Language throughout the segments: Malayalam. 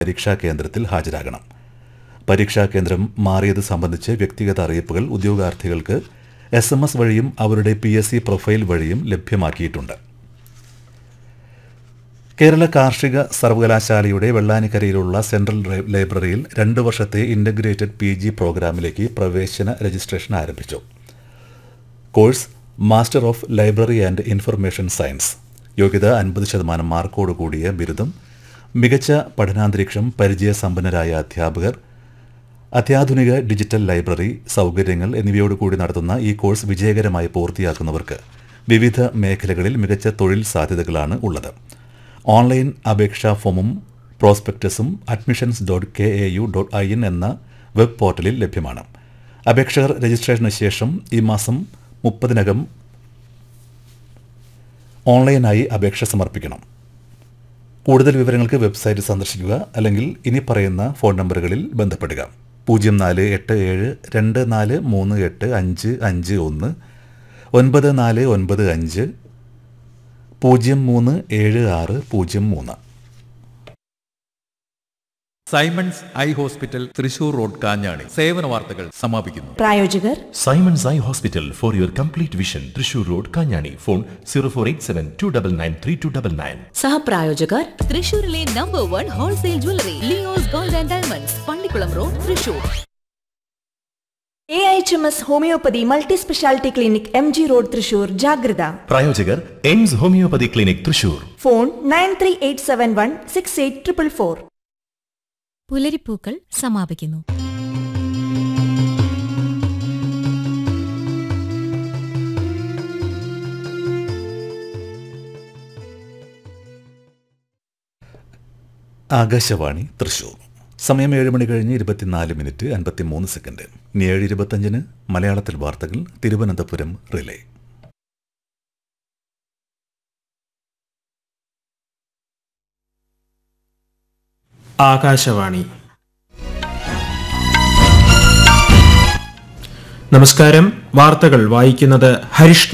പരീക്ഷാ കേന്ദ്രത്തിൽ ഹാജരാകണം പരീക്ഷാ കേന്ദ്രം മാറിയത് സംബന്ധിച്ച് വ്യക്തിഗത അറിയിപ്പുകൾ ഉദ്യോഗാർത്ഥികൾക്ക് എസ് എം എസ് വഴിയും അവരുടെ പി എസ് സി പ്രൊഫൈൽ വഴിയും ലഭ്യമാക്കിയിട്ടുണ്ട് കേരള കാർഷിക സർവകലാശാലയുടെ വെള്ളാനിക്കരയിലുള്ള സെൻട്രൽ ലൈ- ലൈബ്രറിയിൽ രണ്ട് വർഷത്തെ ഇന്റഗ്രേറ്റഡ് പി ജി പ്രോഗ്രാമിലേക്ക് പ്രവേശന രജിസ്ട്രേഷൻ ആരംഭിച്ചു course master of library and information science യോഗ്യത അൻപത് ശതമാനം മാർക്കോട് കൂടിയ ബിരുദം മികച്ച പഠനാന്തരീക്ഷം പരിചയസമ്പന്നരായ അധ്യാപകർ അത്യാധുനിക ഡിജിറ്റൽ ലൈബ്രറി സൗകര്യങ്ങൾ എന്നിവയോടുകൂടി നടത്തുന്ന ഈ കോഴ്സ് വിജയകരമായി പൂർത്തിയാക്കുന്നവർക്ക് വിവിധ മേഖലകളിൽ മികച്ച തൊഴിൽ സാധ്യതകളാണ് ഉള്ളത് ഓൺലൈൻ അപേക്ഷാ ഫോമും പ്രോസ്പെക്ടസും admissions dot K A U dot I N എന്ന വെബ് പോർട്ടലിൽ ലഭ്യമാണ് അപേക്ഷകർ രജിസ്ട്രേഷന് ശേഷം ഈ മാസം മുപ്പതിനകം ഓൺലൈനായി അപേക്ഷ സമർപ്പിക്കണം കൂടുതൽ വിവരങ്ങൾക്ക് വെബ്സൈറ്റ് സന്ദർശിക്കുക അല്ലെങ്കിൽ ഇനി പറയുന്ന ഫോൺ നമ്പറുകളിൽ ബന്ധപ്പെടുക പൂജ്യം നാല് എട്ട് ഏഴ് രണ്ട് നാല് മൂന്ന് എട്ട് അഞ്ച് അഞ്ച് ഒന്ന് ഒൻപത് നാല് ഒൻപത് അഞ്ച് പൂജ്യം മൂന്ന് ഏഴ് ആറ് പൂജ്യം മൂന്ന് Simon's eye hospital Thrissur road Kanjani സേവന വാർത്തകൾ സമാപിക്കുന്നു പ്രായോജകർ Simon's Eye Hospital for your complete vision. Trishur Road, Kanyani. Phone 0487 299 3299. സഹപ്രായോജകർ തൃശൂരിലെ number one wholesale jewellery Leo's gold and diamonds Pallikkulam road Thrissur A H M S homoeopathy multi speciality clinic M G road Thrissur ജാഗ്രത പ്രായോജകർ AIMS homoeopathy clinic Thrissur phone nine three eight seven one six eight triple four പുലരിപ്പൂക്കൾ സമാപിക്കുന്നു ആകാശവാണി തൃശൂർ സമയം ഏഴ് മണി കഴിഞ്ഞ് ഇരുപത്തിനാല് മിനിറ്റ് അൻപത്തിമൂന്ന് സെക്കൻഡ് ഇനി ഏഴ് ഇരുപത്തഞ്ചിന് മലയാളത്തിൽ വാർത്തകൾ തിരുവനന്തപുരം റിലേ ആകാശവാണി നമസ്കാരം വാർത്തകൾ വായിക്കുന്നത് ഹരിഷ്ണ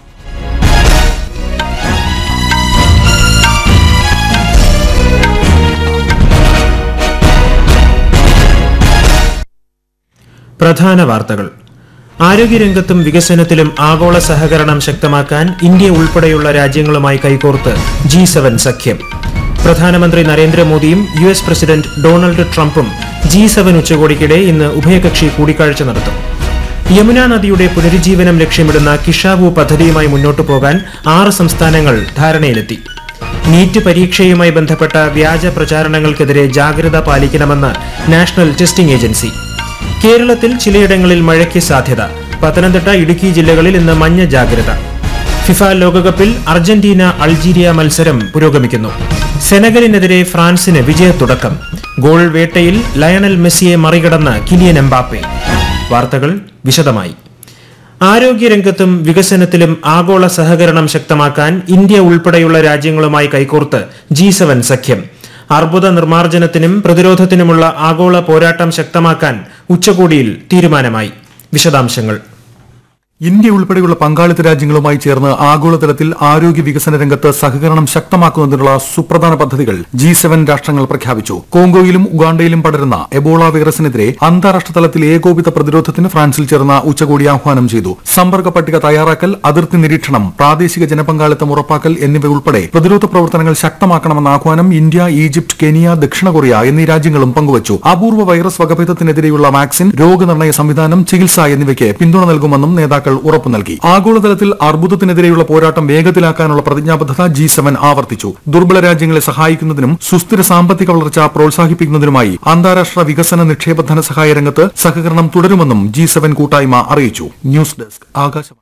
പ്രധാന വാർത്തകൾ ആരോഗ്യരംഗത്തും വികസനത്തിലും ആഗോള സഹകരണം ശക്തമാക്കാൻ ഇന്ത്യ ഉൾപ്പെടെയുള്ള രാജ്യങ്ങളുമായി കൈകോർത്ത് ജി സെവൻ സഖ്യം പ്രധാനമന്ത്രി നരേന്ദ്രമോദിയും യു എസ് പ്രസിഡന്റ് ഡൊണാൾഡ് ട്രംപും ജി സെവൻ ഉച്ചകോടിക്കിടെ ഇന്ന് ഉഭയകക്ഷി കൂടിക്കാഴ്ച നടത്തും യമുന നദിയുടെ പുനരുജ്ജീവനം ലക്ഷ്യമിടുന്ന കിഷാവു പദ്ധതിയുമായി മുന്നോട്ടു പോകാൻ ആറ് സംസ്ഥാനങ്ങൾ ധാരണയിലെത്തി നീറ്റ് പരീക്ഷയുമായി ബന്ധപ്പെട്ട വ്യാജ പ്രചാരണങ്ങൾക്കെതിരെ ജാഗ്രത പാലിക്കണമെന്ന് നാഷണൽ ടെസ്റ്റിംഗ് ഏജൻസി കേരളത്തിൽ ചിലയിടങ്ങളിൽ മഴയ്ക്ക് സാധ്യത പത്തനംതിട്ട ഇടുക്കി ജില്ലകളിൽ ഇന്ന് മഞ്ഞ ജാഗ്രത ഫിഫ ലോകകപ്പിൽ അർജന്റീന അൾജീരിയ മത്സരം പുരോഗമിക്കുന്നു സെനഗലിനെതിരെ ഫ്രാൻസിന് വിജയത്തുടക്കം ഗോൾ വേട്ടയിൽ ലയണൽ മെസ്സിയെ മറികടന്ന് കിലിയൻ എംബാപ്പെ വാർത്തകൾ വിശദമായി ആരോഗ്യരംഗത്തും വികസനത്തിലും ആഗോള സഹകരണം ശക്തമാക്കാൻ ഇന്ത്യ ഉൾപ്പെടെയുള്ള രാജ്യങ്ങളുമായി കൈകോർത്ത് ജി സെവൻ സഖ്യം അർബുദ നിർമ്മാർജ്ജനത്തിനും പ്രതിരോധത്തിനുമുള്ള ആഗോള പോരാട്ടം ശക്തമാക്കാൻ ഉച്ചകോടിയിൽ തീരുമാനമായി വിശദാംശങ്ങൾ ഇന്ത്യ ഉൾപ്പെടെയുള്ള പങ്കാളിത്ത രാജ്യങ്ങളുമായി ചേർന്ന് ആഗോളതലത്തിൽ ആരോഗ്യ വികസന രംഗത്ത് സഹകരണം ശക്തമാക്കുന്നതിനുള്ള സുപ്രധാന പദ്ധതികൾ ജി സെവൻ രാഷ്ട്രങ്ങൾ പ്രഖ്യാപിച്ചു കോങ്കോയിലും ഉഗാണ്ടയിലും പടരുന്ന എബോള വൈറസിനെതിരെ അന്താരാഷ്ട്ര തലത്തിൽ ഏകോപിത പ്രതിരോധത്തിന് ഫ്രാൻസിൽ ചേർന്ന ഉച്ചകോടി ആഹ്വാനം ചെയ്തു സമ്പർക്ക പട്ടിക തയ്യാറാക്കൽ അതിർത്തി നിരീക്ഷണം പ്രാദേശിക ജനപങ്കാളിത്തം ഉറപ്പാക്കൽ എന്നിവ ഉൾപ്പെടെ പ്രതിരോധ പ്രവർത്തനങ്ങൾ ശക്തമാക്കണമെന്ന ആഹ്വാനം ഇന്ത്യ ഈജിപ്ത് കെനിയ ദക്ഷിണ കൊറിയ എന്നീ രാജ്യങ്ങളും പങ്കുവച്ചു അപൂർവ വൈറസ് വകഭേദത്തിനെതിരെയുള്ള വാക്സിൻ രോഗനിർണയ സംവിധാനം ചികിത്സ എന്നിവയ്ക്ക് പിന്തുണ നൽകുമെന്നും നേതാക്കൾ ഉറപ്പു നൽകി ആഗോളതലത്തിൽ അർബുദത്തിനെതിരെയുള്ള പോരാട്ടം വേഗത്തിലാക്കാനുള്ള പ്രതിജ്ഞാബദ്ധത ജി സെവൻ ആവർത്തിച്ചു ദുർബല രാജ്യങ്ങളെ സഹായിക്കുന്നതിനും സുസ്ഥിര സാമ്പത്തിക വളർച്ച പ്രോത്സാഹിപ്പിക്കുന്നതിനുമായി അന്താരാഷ്ട്ര വികസന നിക്ഷേപ ധനസഹായ രംഗത്ത് സഹകരണം തുടരുമെന്നും ജി സെവൻ കൂട്ടായ്മ അറിയിച്ചു news desk Akashvani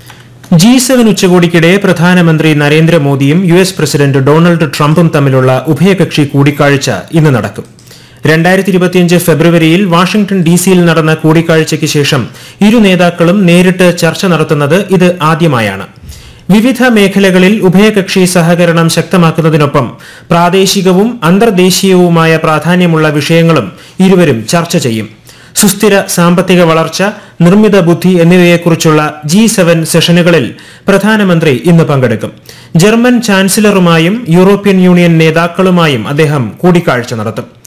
G seven ഉച്ചകോടിക്കിടെ പ്രധാനമന്ത്രി നരേന്ദ്രമോദിയും യു എസ് പ്രസിഡന്റ് ഡൊണാൾഡ് ട്രംപും തമ്മിലുള്ള ഉഭയകക്ഷി കൂടിക്കാഴ്ച ഇന്ന് നടക്കും രണ്ടായിരത്തി ഇരുപത്തിയഞ്ച് ഫെബ്രുവരിയിൽ വാഷിംഗ്ടൺ ഡി സിയിൽ നടന്ന കൂടിക്കാഴ്ചയ്ക്ക് ശേഷം ഇരു നേതാക്കളും നേരിട്ട് ചർച്ച നടത്തുന്നത് ഇത് ആദ്യമായാണ് വിവിധ മേഖലകളിൽ ഉഭയകക്ഷി സഹകരണം ശക്തമാക്കുന്നതിനൊപ്പം പ്രാദേശികവും അന്തർദേശീയവുമായ പ്രാധാന്യമുള്ള വിഷയങ്ങളും ഇരുവരും ചർച്ച ചെയ്യും സുസ്ഥിര സാമ്പത്തിക വളർച്ച നിർമ്മിത ബുദ്ധി എന്നിവയെക്കുറിച്ചുള്ള ജി സെവൻ സെഷനുകളിൽ പ്രധാനമന്ത്രി ഇന്ന് പങ്കെടുക്കും ജർമ്മൻ ചാൻസലറുമായും യൂറോപ്യൻ യൂണിയൻ നേതാക്കളുമായും അദ്ദേഹം കൂടിക്കാഴ്ച നടത്തും